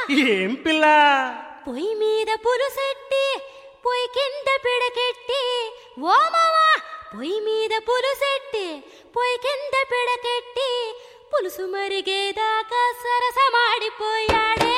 ఏం పిల్ల పొయ్యి మీద పులుసెట్టి పొయ్యి కింద పిడకెట్టి ఓ మావా పొయ్యి మీద పులుసెట్టి పొయ్యి కింద పిడకెట్టి పులుసు మరిగేదాకా సరసమాడిపోయాడే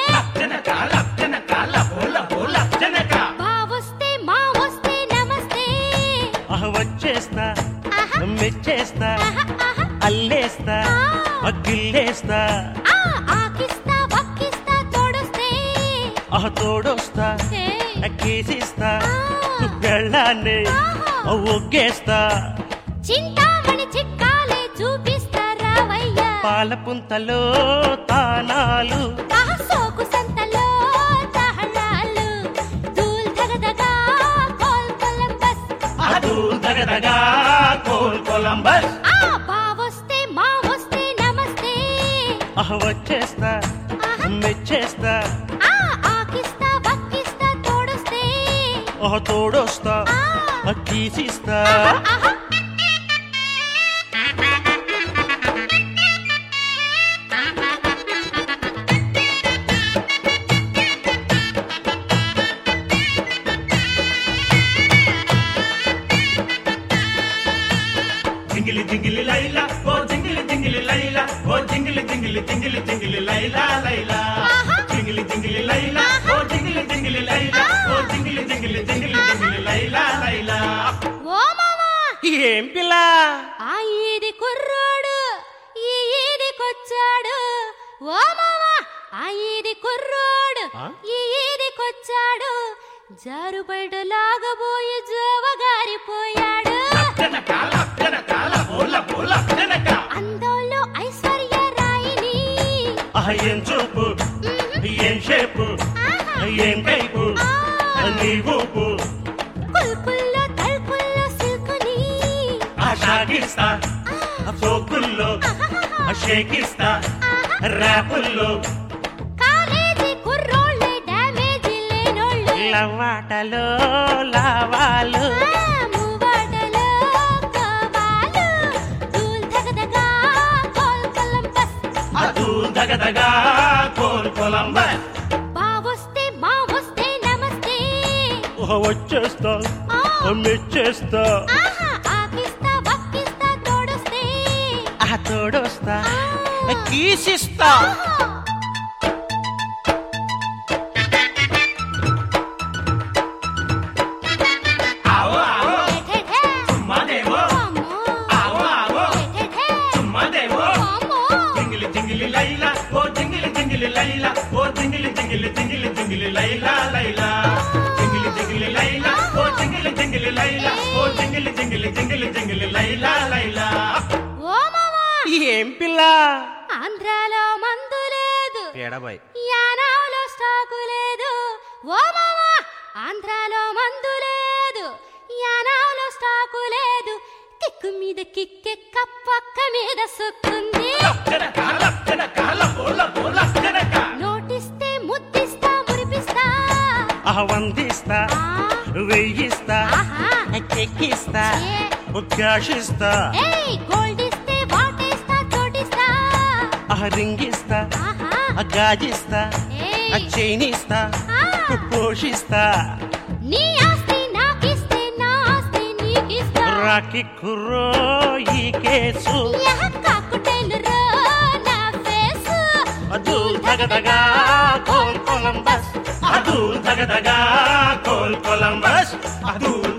బావొస్తే మా వస్తే నమస్తే ఆహ వచ్చేస్తా ఆహా. మెచ్చేస్తా ఆహా, ఆహా. అల్లేస్తా ఆ. అగ్గిల్లేస్తా ఆ, ఆకిస్తా వక్కిస్తా తోడొస్తే ఆహ తోడొస్తా ఏ, కేసిస్తా ఆ. వెళ్ళాన్ని ఆహా. ఒగ్గేస్తా చింతామణి చిట్కాలే చూపిస్తా రావయ్యా పాల పుంతలో తానాలు ఆహా, సోకు సంతలో తహళాలు దూల్ ధగధగా కోల్ కొలంబస్ అదు దగదగా కోల్ కొలంబస్ ఆ బావొస్తే మా వస్తే నమస్తే ఆహ వచ్చేస్తా ఆహా. మెచ్చేస్తా ఆ ఆకిస్తా వక్కిస్తా తోడొస్తే ఆహ తోడొస్తా ఆ. కీసిస్తా ఆహా జింగిలి జింగిలి లైలా ఓ జింగిలి జింగిలి లైలా ఓ జింగిలి జింగిలి జింగిలి జింగిలి లైలా లైలా ఆహా. జింగిలి జింగిలి లైలా ఓ జింగిలి జింగిలి లైలా ఓ జింగిలి జింగిలి జింగిలి జింగిలి లైలా లైలా ఓ మావా ఏం పిల్ల ఆ ఈది కుర్రోడు ఈ ఈదికొచ్చాడు ఓ మావా ఆ ఈది కుర్రోడు ఆ? ఈ ఈదికొచ్చాడు జారు బయట లాగబోయి జోవగారిపోయాడు జనకాల జనకాల బోల బోల జనక అందంలో ఐశ్వర్య రాయిని ఆహ ఏం చూపు ఏం షేపు ఏం కైపు నీ ఊపు కుల్కుల్లో తల్పుల్లో సిల్కుని ఆ షాగిస్తా ఆ సోకుల్లో ఆ షేకిస్తా ర్యాపుల్లో కాలేజీ కుర్రోళ్ళే డ్యామేజీ లేనోళ్ళు లవాటలో లావాలు ఆ, మూవాడలో కోవాలు, దూల్ ధగధగా కోల్ కొలంబస్. అదు దగదగా కోల్ కొలంబస్ బావొస్తే మా వస్తే నమస్తే ఓహ వచ్చేస్తా ఆ, మెచ్చేస్తా ఆహా, ఆకిస్తా వక్కిస్తా తోడొస్తే ఆ తోడొస్తా ఆ. కీసిస్తా ఆహా. ఆవో ఆవో ఠెఠె. మదేవో అమ్మో. ఆవో ఆవో ఠెఠె. మదేవో అమ్మో. జింగిలి జింగిలి లైలా ఓ జింగిలి జింగిలి లైలా ఓ జింగిలి జింగిలి జింగిలి జింగిలి లైలా లైలా జింగిలి జింగిలి లైలా ఓ జింగిలి జింగిలి లైలా ఓ జింగిలి జింగిలి జింగిలి జింగిలి లైలా లైలా ఓ మావా ఏం పిల్ల ఆంధ్రాలో మందు లేదు ఎడబాయ్ యానావులో స్టాకు లేదు ఓ మావా ఆంధ్రాలో మందు లేదు యానావులో స్టాకు లేదు కిక్కు మీద కిక్కెక్క పక్క మీద సుక్కుంది జనకాల జనకాల బోల బోల జనక నోటిస్తే ముద్దిస్తా మురిపిస్తా ఆ వందిస్తా ఆ, వెయ్యిస్తా ఆహా చెక్కిస్తా ఏ, క్యాషిస్తా ఏయ్ గోల్డ్ ఇస్తే వాటేస్తా చోటిస్తా ఆ రింగిస్తా ఆహా ఆ గాజిస్తా ఆ ఏయ్ చైనిస్తా ఆ, పోషిస్తా నీ ఆస్తి నాకిస్తే నా ఆస్తి నీకిస్తా రాకి కుర్రో ఈ కేసు యహ కాకుటైలు రో నా ఫేసు అదు దగదగా కోల్ కొలంబస్ అదు దగదగా కోల్ కొలంబస్ అదు